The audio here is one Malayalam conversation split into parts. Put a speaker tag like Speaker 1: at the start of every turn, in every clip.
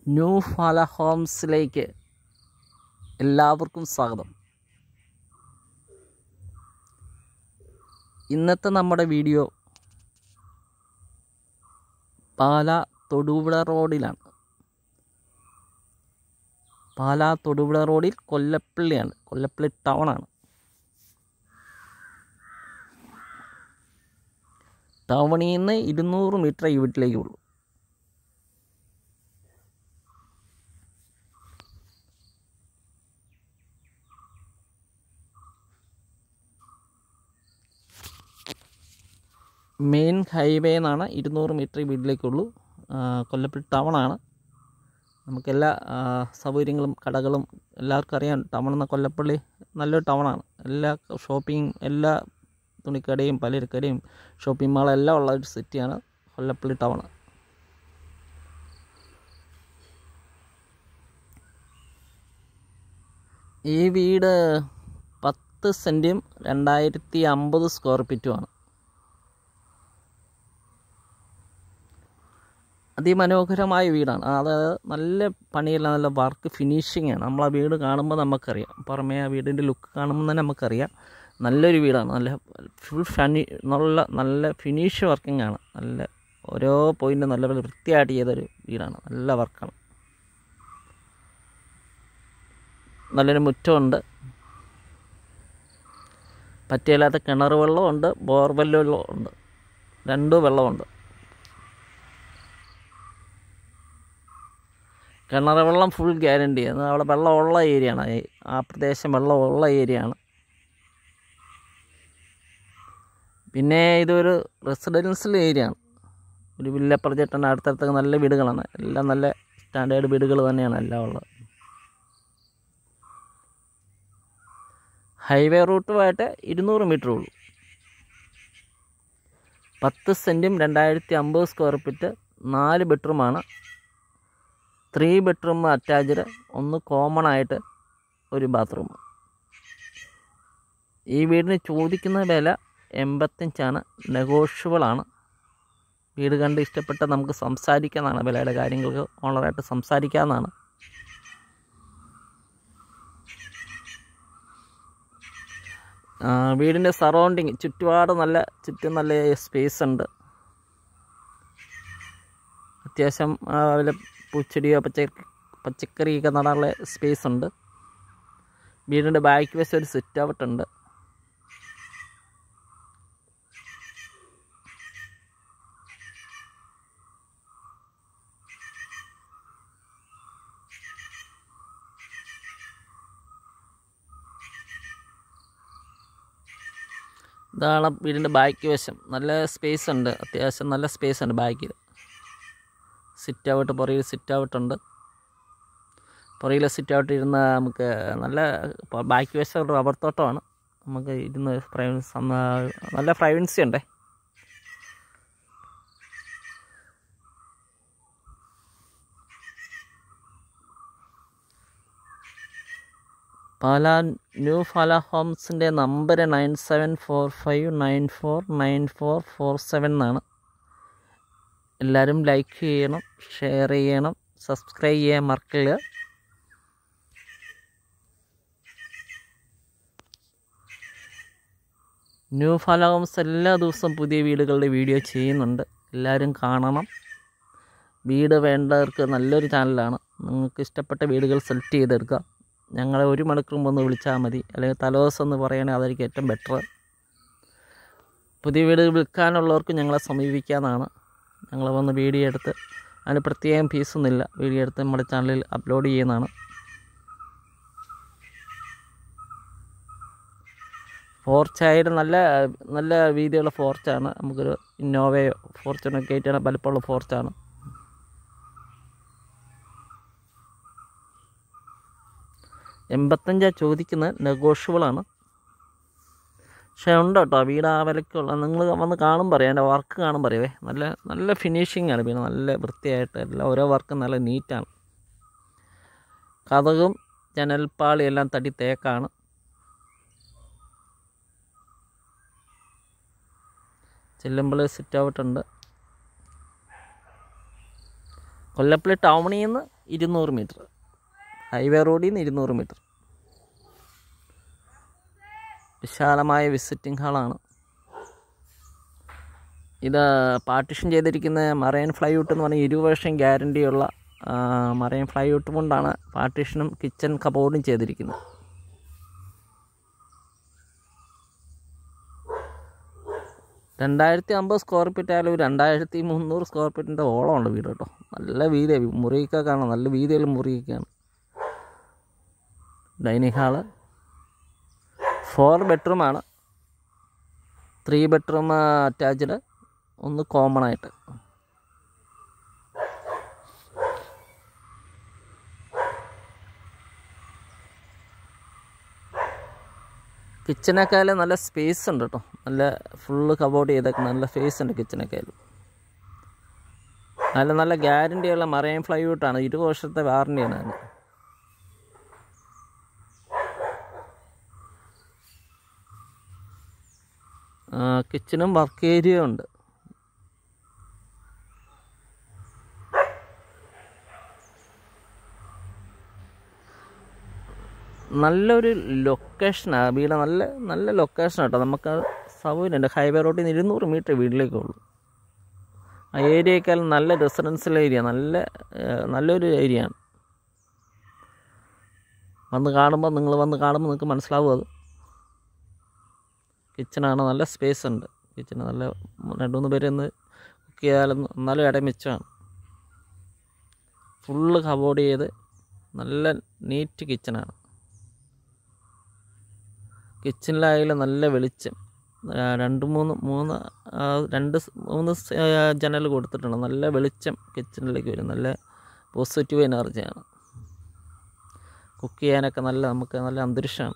Speaker 1: ന്യൂ ഫാല ഹോംസിലേക്ക് എല്ലാവർക്കും സ്വാഗതം ഇന്നത്തെ നമ്മുടെ വീഡിയോ പാല തൊടുപുഴ റോഡിലാണ് പാല തൊടുപുഴ റോഡിൽ കൊല്ലപ്പള്ളിയാണ് കൊല്ലപ്പള്ളി ടൗണാണ് ടൗണിൽ നിന്ന് ഇരുന്നൂറ് മീറ്റർ ഈ വീട്ടിലേക്കുള്ളൂ മെയിൻ ഹൈവേ എന്നാണ് ഇരുന്നൂറ് മീറ്റർ ഈ വീട്ടിലേക്കുള്ളൂ ആ, കൊല്ലപ്പള്ളി ടൗണാണ് നമുക്കെല്ലാ ആ, സൗകര്യങ്ങളും കടകളും എല്ലാവർക്കും അറിയാം ടൗൺ എന്ന കൊല്ലപ്പള്ളി നല്ലൊരു ടൗണാണ് എല്ലാ ഷോപ്പിംഗ് എല്ലാ തുണിക്കടയും പലചരക്കടയും ഷോപ്പിംഗ് മാളെല്ലാം ഉള്ള ഒരു സിറ്റിയാണ് കൊല്ലപ്പള്ളി ടൗൺ ഈ വീട് പത്ത് സെൻറ്റും രണ്ടായിരത്തി അമ്പത് സ്ക്വയർ ഫീറ്റുമാണ് അതിമനോഹരമായ വീടാണ് അതായത് നല്ല പണിയെല്ലാം നല്ല വർക്ക് ഫിനിഷിംഗ് ആണ് നമ്മൾ ആ വീട് കാണുമ്പോൾ നമുക്കറിയാം പുറമേ ആ വീടിൻ്റെ ലുക്ക് കാണുമ്പോൾ തന്നെ നമുക്കറിയാം നല്ലൊരു വീടാണ് നല്ല ഫുൾ ഫനി നല്ല നല്ല ഫിനിഷ് വർക്കിംഗ് ആണ് നല്ല ഓരോ പോയിൻറ്റും നല്ല വൃത്തിയായിട്ട് ചെയ്തൊരു വീടാണ് നല്ല വർക്കാണ് നല്ലൊരു മുറ്റമുണ്ട് പറ്റിയല്ലാത്ത കിണർ വെള്ളമുണ്ട് ബോർവെൽ വെള്ളമുണ്ട് രണ്ടും വെള്ളമുണ്ട് കിണർ വെള്ളം ഫുൾ ഗ്യാരണ്ടി ആണ് അവിടെ വെള്ളമുള്ള ഏരിയയാണ് ഈ- ആ പ്രദേശം വെള്ളമുള്ള ഏരിയയാണ് പിന്നെ ഇതൊരു റെസിഡൻഷ്യൽ ഏരിയ ആണ് ഒരു വില്ല പ്രൊജക്റ്റാണ് അടുത്തടുത്തൊക്കെ നല്ല വീടുകളാണ് എല്ലാം നല്ല സ്റ്റാൻഡേർഡ് വീടുകൾ തന്നെയാണ് എല്ലാം ഉള്ളത് ഹൈവേ റൂട്ടുമായിട്ട് ഇരുന്നൂറ് മീറ്റർ ഉള്ളൂ പത്ത് സെൻറ്റും രണ്ടായിരത്തി അമ്പത് സ്ക്വയർ ഫീറ്റ് നാല് ബെഡ്റൂമാണ് ത്രീ ബെഡ്റൂം അറ്റാച്ച്ഡ് ഒന്ന് കോമൺ ആയിട്ട് ഒരു ബാത്റൂം ഈ വീടിന് ചോദിക്കുന്ന വില എൺപത്തഞ്ചാണ് നെഗോഷ്യബിൾ ആണ് വീട് കണ്ട് ഇഷ്ടപ്പെട്ട നമുക്ക് സംസാരിക്കാമെന്നാണ് വിലയുടെ കാര്യങ്ങൾക്ക് ഓണറായിട്ട് സംസാരിക്കാമെന്നാണ് ആ, വീടിൻ്റെ സറൗണ്ടിങ് ചുറ്റുപാട് നല്ല ചുറ്റും നല്ല സ്പേസ് ഉണ്ട് അത്യാവശ്യം ആ, വല്ല പൂച്ചെടിയോ പച്ചക്കറി പച്ചക്കറിയൊക്കെ നടാനുള്ള സ്പേസ് ഉണ്ട് വീടിൻ്റെ ബാക്ക് വശം ഒരു സിറ്റ് ഔട്ട് ഉണ്ട് ഇതാണ് വീടിൻ്റെ ബാക്ക് വശം നല്ല സ്പേസ് ഉണ്ട് അത്യാവശ്യം നല്ല സ്പേസ് ഉണ്ട് ബാക്കിൽ സിറ്റ് ഔട്ട് പുറകിൽ സിറ്റ് ഔട്ട് ഉണ്ട് പുറകിലെ സിറ്റ് ഔട്ട് ഇരുന്ന് നമുക്ക് നല്ല ബാക്ക് വശം ഒരു റബ്ബർ തോട്ടമാണ് നമുക്ക് ഇരുന്ന് പ്രൈവ നല്ല പ്രൈവൻസി ഉണ്ടേ പാല ന്യൂ ഫാല ഹോംസിൻ്റെ number nine seven four five nine four nine four four seven എന്നാണ് എല്ലാവരും ലൈക്ക് ചെയ്യണം ഷെയർ ചെയ്യണം സബ്സ്ക്രൈബ് ചെയ്യാൻ മറക്കില്ല ന്യൂ ഫാല ഹോംസ് എല്ലാ ദിവസവും പുതിയ വീടുകളുടെ വീഡിയോ ചെയ്യുന്നുണ്ട് എല്ലാവരും കാണണം വീട് വേണ്ടവർക്ക് നല്ലൊരു ചാനലാണ് നിങ്ങൾക്ക് ഇഷ്ടപ്പെട്ട വീടുകൾ സെലക്ട് ചെയ്തെടുക്കുക ഞങ്ങളെ ഒരു മണിക്കൂർ മുമ്പ് ഒന്ന് വിളിച്ചാൽ മതി അല്ലെങ്കിൽ തലേദിവസം എന്ന് പറയുകയാണെങ്കിൽ അതായിരിക്കും ഏറ്റവും ബെറ്റർ പുതിയ വീട് വിൽക്കാനുള്ളവർക്ക് ഞങ്ങളെ സമീപിക്കാമെന്നാണ് ഞങ്ങൾ വന്ന് വീഡിയോ എടുത്ത് അതിന് പ്രത്യേകം ഫീസൊന്നുമില്ല വീഡിയോ എടുത്ത് നമ്മുടെ ചാനലിൽ അപ്ലോഡ് ചെയ്യുന്നതാണ് ഫോർച്ചായിട്ട് നല്ല നല്ല വീതിയുള്ള ഫോർച്ചാണ് നമുക്കൊരു ഇന്നോവയോ ഫോർച്ചുണൊക്കെ ആയിട്ടാണ് വലുപ്പമുള്ള ഫോർച്ചാണ് എൺപത്തഞ്ചാ ചോദിക്കുന്നത് നെഗോഷ്യബിളാണ് പക്ഷേ ഉണ്ട് കേട്ടോ വീട് ആ വിലക്കുള്ള നിങ്ങൾ വന്ന് കാണും പറയാം എൻ്റെ വർക്ക് കാണും പറയുവേ നല്ല നല്ല ഫിനിഷിംഗ് ആണ് പിന്നെ നല്ല വൃത്തിയായിട്ട് എല്ലാം ഓരോ വർക്കും നല്ല നീറ്റാണ് കഥകും ജനൽപ്പാളി എല്ലാം തടി തേക്കാണ് ചെല്ലുമ്പോൾ സിറ്റ് ഔട്ട് ഉണ്ട് കൊല്ലപ്പള്ളി ടൗണിൽ നിന്ന് ഇരുന്നൂറ് മീറ്റർ ഹൈവേ റോഡിൽ നിന്ന് ഇരുന്നൂറ് മീറ്റർ വിശാലമായ വിസിറ്റിംഗ് ഹാളാണ് ഇത് പാർട്ടിഷൻ ചെയ്തിരിക്കുന്ന മറൈൻ ഫ്ലൈവുഡ് എന്ന് പറഞ്ഞാൽ ഇരുപത് വർഷം ഗ്യാരണ്ടിയുള്ള മറൈൻ ഫ്ലൈവുഡ് കൊണ്ടാണ് പാർട്ടീഷനും കിച്ചൺ കബോർഡും ചെയ്തിരിക്കുന്നത് രണ്ടായിരത്തി അമ്പത് സ്ക്വയർ ഫീറ്റ് ആയാലും ഒരു രണ്ടായിരത്തി മുന്നൂറ് സ്ക്വയർ ഫീറ്റിൻ്റെ ഓളമുണ്ട് വീട് കേട്ടോ നല്ല വീതിയാണ് മുറിയൊക്കെ കാണാം നല്ല വീതിയുള്ള മുറിയൊക്കെയാണ് ഡൈനിങ് ഹാള് ഫോർ ബെഡ്റൂമാണ് ത്രീ ബെഡ്റൂം അറ്റാച്ച്ഡ് ഒന്ന് കോമൺ ആയിട്ട് കിച്ചണേക്കാളും നല്ല സ്പേസ് ഉണ്ട് കേട്ടോ നല്ല ഫുള്ള് കബോർഡ് ചെയ്തേക്കുന്ന നല്ല സ്പേസ് ഉണ്ട് കിച്ചണേക്കാളും നല്ല നല്ല ഗ്യാരണ്ടിയുള്ള മറൈൻ ഫ്ലൈവുഡാണ് ഇരുപത് വർഷത്തെ വാറണ്ടിയാണ് അതിന് കിച്ചണും വർക്ക് ഏരിയ ഉണ്ട് നല്ലൊരു ലൊക്കേഷനാണ് വീട് നല്ല നല്ല ലൊക്കേഷൻ കേട്ടോ നമുക്ക് സൗകര്യമുണ്ട് ഹൈവേ റോഡിൽ നിന്ന് ഇരുന്നൂറ് മീറ്റർ വീട്ടിലേക്കേ ഉള്ളൂ ആ ഏരിയയേക്കാൾ നല്ല റെസിഡൻഷ്യൽ ഏരിയ നല്ല ഏഹ്, നല്ലൊരു ഏരിയ ആണ് വന്ന് കാണുമ്പോൾ നിങ്ങൾ വന്ന് കാണുമ്പോൾ നിങ്ങൾക്ക് മനസ്സിലാവും അത് കിച്ചണാണ് നല്ല സ്പേസ് ഉണ്ട് കിച്ചണ് നല്ല രണ്ട് മൂന്ന് പേര് ഒന്ന് കുക്ക് ചെയ്താലും എന്നാലും ഇടം മിച്ചമാണ് ഫുള്ള് കബോർഡ് ചെയ്ത് നല്ല നീറ്റ് കിച്ചണാണ് കിച്ചണിലായാലും നല്ല വെളിച്ചം ആ, രണ്ട് മൂന്ന് മൂന്ന് ആ, രണ്ട് സ് മൂന്ന് സ് ആ, ജനൽ കൊടുത്തിട്ടുണ്ട് നല്ല വെളിച്ചം കിച്ചണിലേക്ക് വരും നല്ല പോസിറ്റീവ് എനർജിയാണ് കുക്ക് ചെയ്യാനൊക്കെ നല്ല നമുക്ക് നല്ല അന്തരീക്ഷമാണ്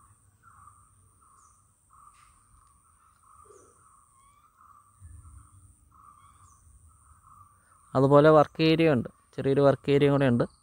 Speaker 1: അതുപോലെ വർക്ക് ഏരിയ ഉണ്ട് ചെറിയൊരു വർക്ക് ഏരിയ കൂടെ ഉണ്ട്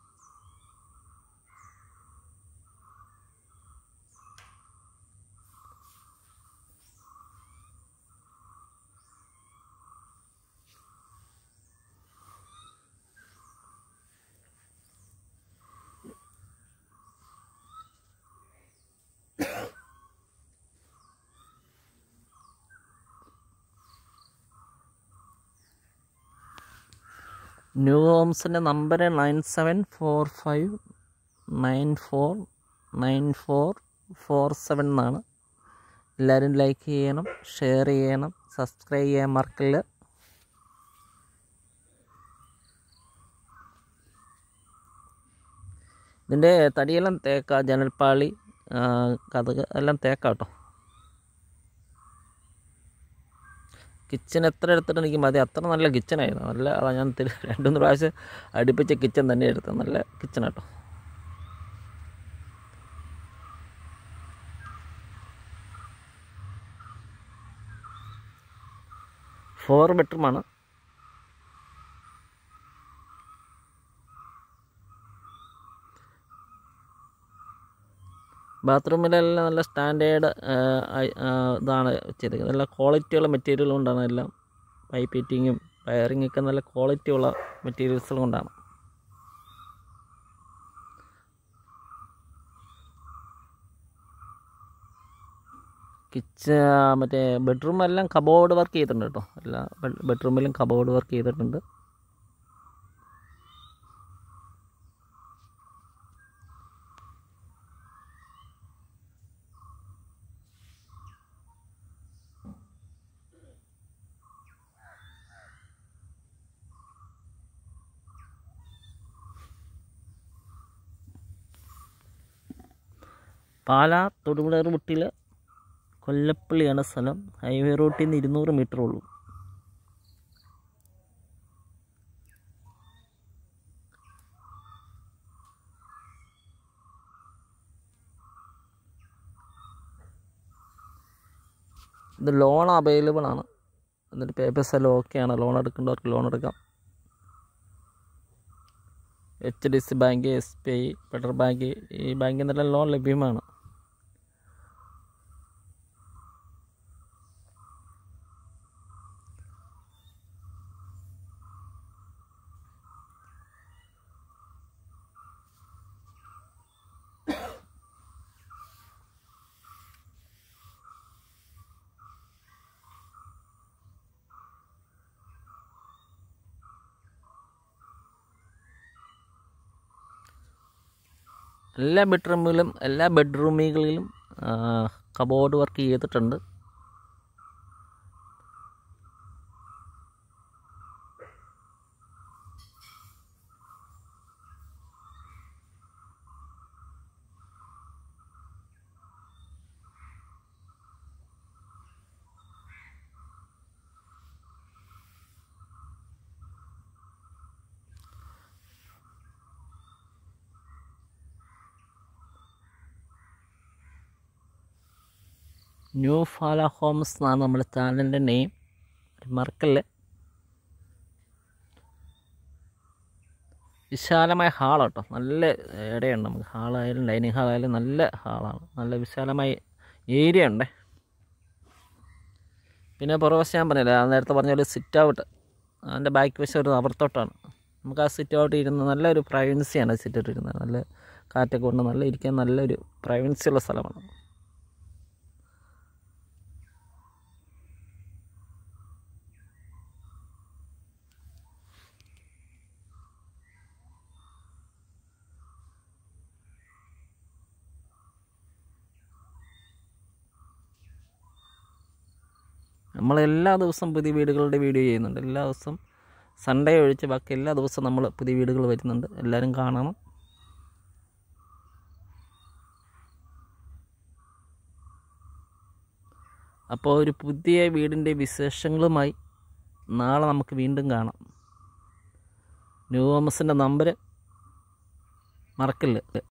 Speaker 1: ന്യൂ ഹോംസിൻ്റെ number nine seven four five nine four nine four four seven എന്നാണ് എല്ലാവരും ലൈക്ക് ചെയ്യണം ഷെയർ ചെയ്യണം സബ്സ്ക്രൈബ് ചെയ്യാൻ മറക്കില്ല ഇതിൻ്റെ തടിയെല്ലാം തേക്ക ജനൽപ്പാളി ആ, കതക് എല്ലാം തേക്ക കേട്ടോ കിച്ചൺ എത്ര എടുത്തിട്ട് എനിക്ക് മതി അത്ര നല്ല കിച്ചണായിരുന്നു നല്ല അതാ ഞാൻ തിരി- രണ്ട് മൂന്ന് പ്രാവശ്യം അടുപ്പിച്ച കിച്ചൺ തന്നെ എടുത്തത് നല്ല കിച്ചൺ കേട്ടോ ഫോർ ബെഡ്റൂമാണ് ബാത്റൂമിലെല്ലാം നല്ല സ്റ്റാൻഡേർഡ് ഇതാണ് ചെയ്തിരിക്കുന്നത് നല്ല ക്വാളിറ്റിയുള്ള മെറ്റീരിയൽ കൊണ്ടാണ് എല്ലാം പൈപ്പ് ഫിറ്റിങ്ങും വയറിംഗ് ഒക്കെ നല്ല ക്വാളിറ്റിയുള്ള മെറ്റീരിയൽസ് കൊണ്ടാണ് കിച്ചൺ മറ്റേ ബെഡ്റൂം എല്ലാം കബോർഡ് വർക്ക് ചെയ്തിട്ടുണ്ട് കേട്ടോ എല്ലാ ബെഡ്റൂമിലും കബോർഡ് വർക്ക് ചെയ്തിട്ടുണ്ട് പാലാ തൊടുപുഴ റൂട്ടിൽ കൊല്ലപ്പള്ളിയാണ് സ്ഥലം ഹൈവേ റൂട്ടിൽ നിന്ന് ഇരുന്നൂറ് മീറ്റർ ഉള്ളൂ ഇത് ലോൺ അവൈലബിൾ ആണ് എന്നിട്ട് പേപ്പേഴ്സ് എല്ലാം ഓക്കെയാണ് ലോൺ എടുക്കേണ്ടവർക്ക് ലോൺ എടുക്കാം H D C bank S B I federal bank ഈ ബാങ്കിൽ നിന്നെല്ലാം ലോൺ ലഭ്യമാണ് എല്ലാ ബെഡ്റൂമിലും എല്ലാ ബെഡ്റൂമുകളിലും കബോർഡ് വർക്ക് ചെയ്തിട്ടുണ്ട് ന്യൂ ഫാല ഹോംസ് എന്നാണ് നമ്മുടെ ചാനലിൻ്റെ നെയിം മറക്കല്ലേ വിശാലമായ ഹാളാണ് കേട്ടോ നല്ല ഇടയുണ്ട് നമുക്ക് ഹാളായാലും ഡൈനിങ് ഹാളായാലും നല്ല ഹാളാണ് നല്ല വിശാലമായ ഏരിയ ഉണ്ട് പിന്നെ പുറവശം ഞാൻ പറഞ്ഞില്ല ആ നേരത്തെ പറഞ്ഞ പോലെ സിറ്റ് ഔട്ട് അതിൻ്റെ ബാക്ക് വശം ഒരു അവർത്തോട്ടാണ് നമുക്ക് ആ സിറ്റ് ഔട്ട് ഇരുന്ന് നല്ലൊരു പ്രൈവൻസിയാണ് സിറ്റ് ഔട്ട് ഇരുന്നത് നല്ല കാറ്റൊക്കെ കൊണ്ട് നല്ല ഇരിക്കാൻ നല്ലൊരു പ്രൈവൻസി ഉള്ള സ്ഥലമാണ് നമ്മൾ എല്ലാ ദിവസവും പുതിയ വീടുകളുടെ വീഡിയോ ചെയ്യുന്നുണ്ട് എല്ലാ ദിവസവും സൺഡേ ഒഴിച്ച് ബാക്കി എല്ലാ ദിവസവും നമ്മൾ പുതിയ വീടുകൾ വരുന്നുണ്ട് എല്ലാവരും കാണണം അപ്പോൾ ഒരു പുതിയ വീടിൻ്റെ വിശേഷങ്ങളുമായി നാളെ നമുക്ക് വീണ്ടും കാണാം ന്യൂ ഹോമസിൻ്റെ നമ്പർ മറക്കല്ല്